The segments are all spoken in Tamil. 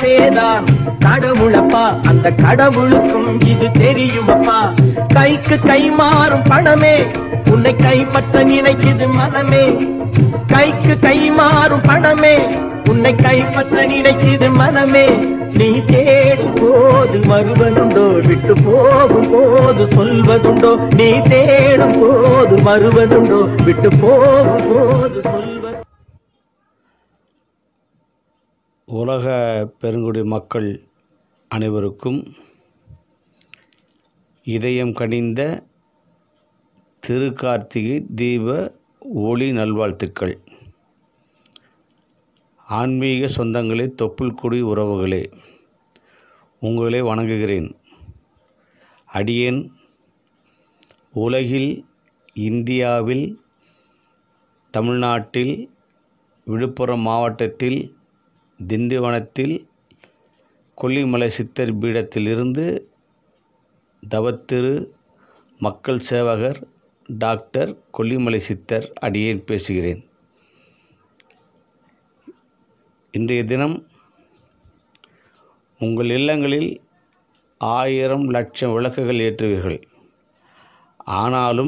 பேதான் கடவுளப்பா அந்த கடவுளுக்கும் இது தெரியுமப்பா கைக்கு கை மாறும் பணமே உன்னை கைப்பற்ற நினைக்குது மனமே கைக்கு கை மாறும் பணமே உன்னை கைப்பற்ற நினைக்குது மனமே நீ தேடும் போது வருவதுண்டோ விட்டு போகும் போது சொல்வதுண்டோ நீ தேடும் போது வருவதுண்டோ விட்டு போகும் போது சொல்வது உலக பெருங்குடி மக்கள் அனைவருக்கும் இதயம் கனிந்த திருக்கார்த்திகை தீப ஒளி நல்வாழ்த்துக்கள் ஆன்மீக சொந்தங்களே தொப்புள் கொடி உறவுகளே உங்களை வணங்குகிறேன் அடியேன் உலகில் இந்தியாவில் தமிழ்நாட்டில் விழுப்புரம் மாவட்டத்தில் திண்டிவனத்தில் கொல்லிமலை சித்தர் பீடத்திலிருந்து தவத்திரு மக்கள் சேவகர் டாக்டர் கொல்லிமலை சித்தர் அடியேன் பேசுகிறேன் இன்றைய தினம் உங்கள் இல்லங்களில் ஆயிரம் லட்சம் விளக்குகள் ஏற்றுவீர்கள் ஆனாலும்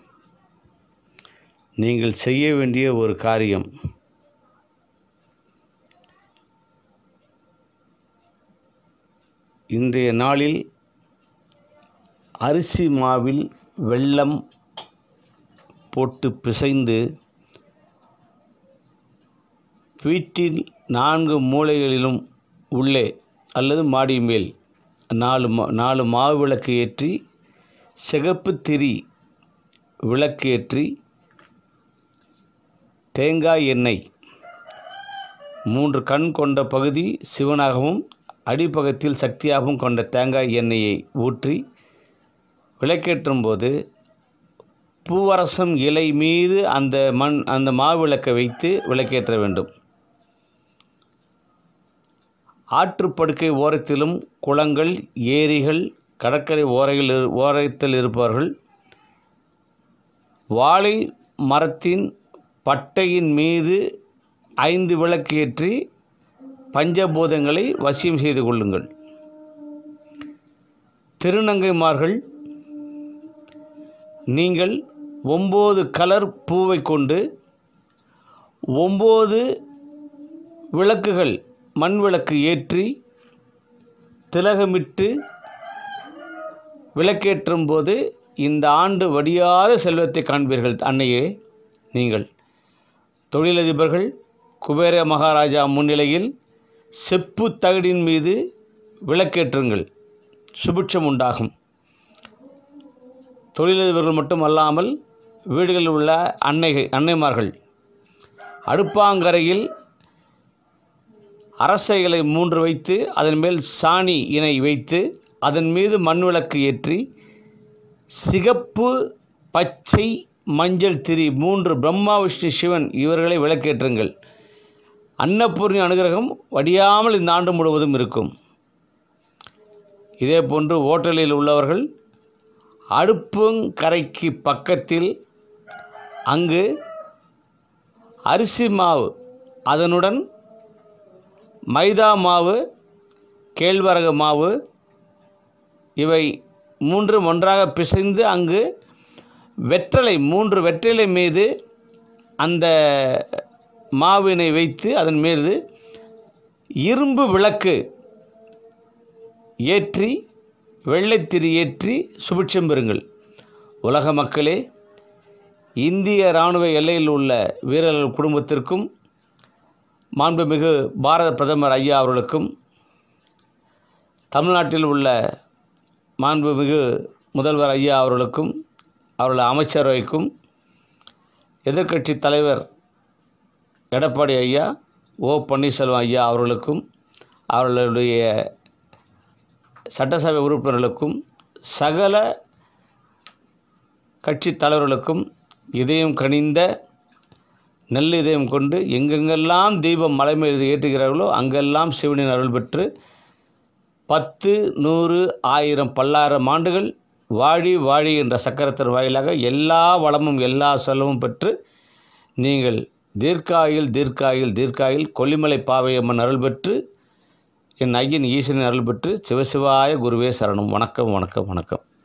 நீங்கள் செய்ய வேண்டிய ஒரு காரியம் இன்றைய நாளில் அரிசி மாவில் வெல்லம் போட்டு பிசைந்து வீட்டின் நான்கு மூலைகளிலும் உள்ளே அல்லது மாடி மேல் நாலு மா நாலு மாவு விளக்கு ஏற்றி சிகப்பு திரி விளக்கு ஏற்றி தேங்காய் எண்ணெய் மூன்று கண் கொண்ட பகுதி சிவனாகவும் அடிப்பக்கத்தில் சக்தியாகவும் கொண்ட தேங்காய் எண்ணெயை ஊற்றி விளக்கேற்றும் போது பூவரசம் இலை மீது அந்த மண் அந்த மாவிளக்கை வைத்து விளக்கேற்ற வேண்டும் ஆற்றுப்படுக்கை ஓரத்திலும் குளங்கள் ஏரிகள் கடற்கரை ஓரையில் இரு- ஓரத்தில் இருப்பவர்கள் வாழை மரத்தின் பட்டையின் மீது ஐந்து விளக்கு ஏற்றி பஞ்சபூதங்களை வசியம் செய்து கொள்ளுங்கள் திருநங்கைமார்கள் நீங்கள் ஒம்பது கலர் பூவை கொண்டு ஒம்பது விளக்குகள் மண் விளக்கு ஏற்றி திலகமிட்டு விளக்கேற்றும் போது இந்த ஆண்டு வடியாத செல்வத்தை காண்பீர்கள் அன்னையே நீங்கள் தொழிலதிபர்கள் குபேர மகாராஜா முன்னிலையில் செப்பு தகடின் மீது விளக்கேற்றுங்கள் சுபிட்சம் உண்டாகும் தொழிலதிபர்கள் மட்டும் அல்லாமல் வீடுகளில் உள்ள அன்னை அன்னைமார்கள் அடுப்பாங்கரையில் அரச இலை மூன்று வைத்து அதன் மேல் சாணி இணை வைத்து அதன் மீது மண் விளக்கு ஏற்றி சிகப்பு பச்சை மஞ்சள் திரி மூன்று பிரம்மா விஷ்ணு சிவன் இவர்களை விளக்கேற்றுங்கள் அன்னபூர்ணி அனுகிரகம் வடியாமல் இந்த ஆண்டு முழுவதும் இருக்கும் இதே போன்று ஓட்டலில் உள்ளவர்கள் அடுப்புங்கரைக்கு பக்கத்தில் அங்கு அரிசி மாவு அதனுடன் மைதா மாவு கேழ்வரகு மாவு இவை மூன்றும் ஒன்றாக பிசைந்து அங்கு வெற்றலை மூன்று வெற்றிலை மீது அந்த மாவினை வைத்து அதன் மீது இரும்பு விளக்கு ஏற்றி வெள்ளைத்திரி ஏற்றி சுபிட்சம் பெறுங்கள் உலக மக்களே இந்திய இராணுவ எல்லையில் உள்ள வீரர்கள் குடும்பத்திற்கும் மாண்புமிகு பாரத பிரதமர் ஐயா அவர்களுக்கும் தமிழ்நாட்டில் உள்ள மாண்புமிகு முதல்வர் ஐயா அவர்களுக்கும் அவர்கள் அமைச்சரவைக்கும் எதிர்க்கட்சி தலைவர் எடப்பாடி ஐயா ஓ பன்னீர்செல்வம் ஐயா அவர்களுக்கும் அவர்களுடைய சட்டசபை உறுப்பினர்களுக்கும் சகல கட்சி தலைவர்களுக்கும் இதயம் கனிந்த நல்ல இதயம் கொண்டு எங்கெங்கெல்லாம் தீபம் மலை மீது ஏற்றுகிறார்களோ அங்கெல்லாம் சிவனின் அருள் பெற்று பத்து நூறு ஆயிரம் பல்லாயிரம் ஆண்டுகள் வாழி வாழி என்ற சக்கரத்தின் வாயிலாக எல்லா வளமும் எல்லா செல்வமும் பெற்று நீங்கள் தீர்க்காயில் தீர்க்காயில் தீர்க்காயில் கொல்லிமலை பாவையம்மன் அருள் பெற்று என் ஐயன் ஈசனின் அருள் பெற்று சிவசிவாய குருவே சரணம் வணக்கம் வணக்கம் வணக்கம்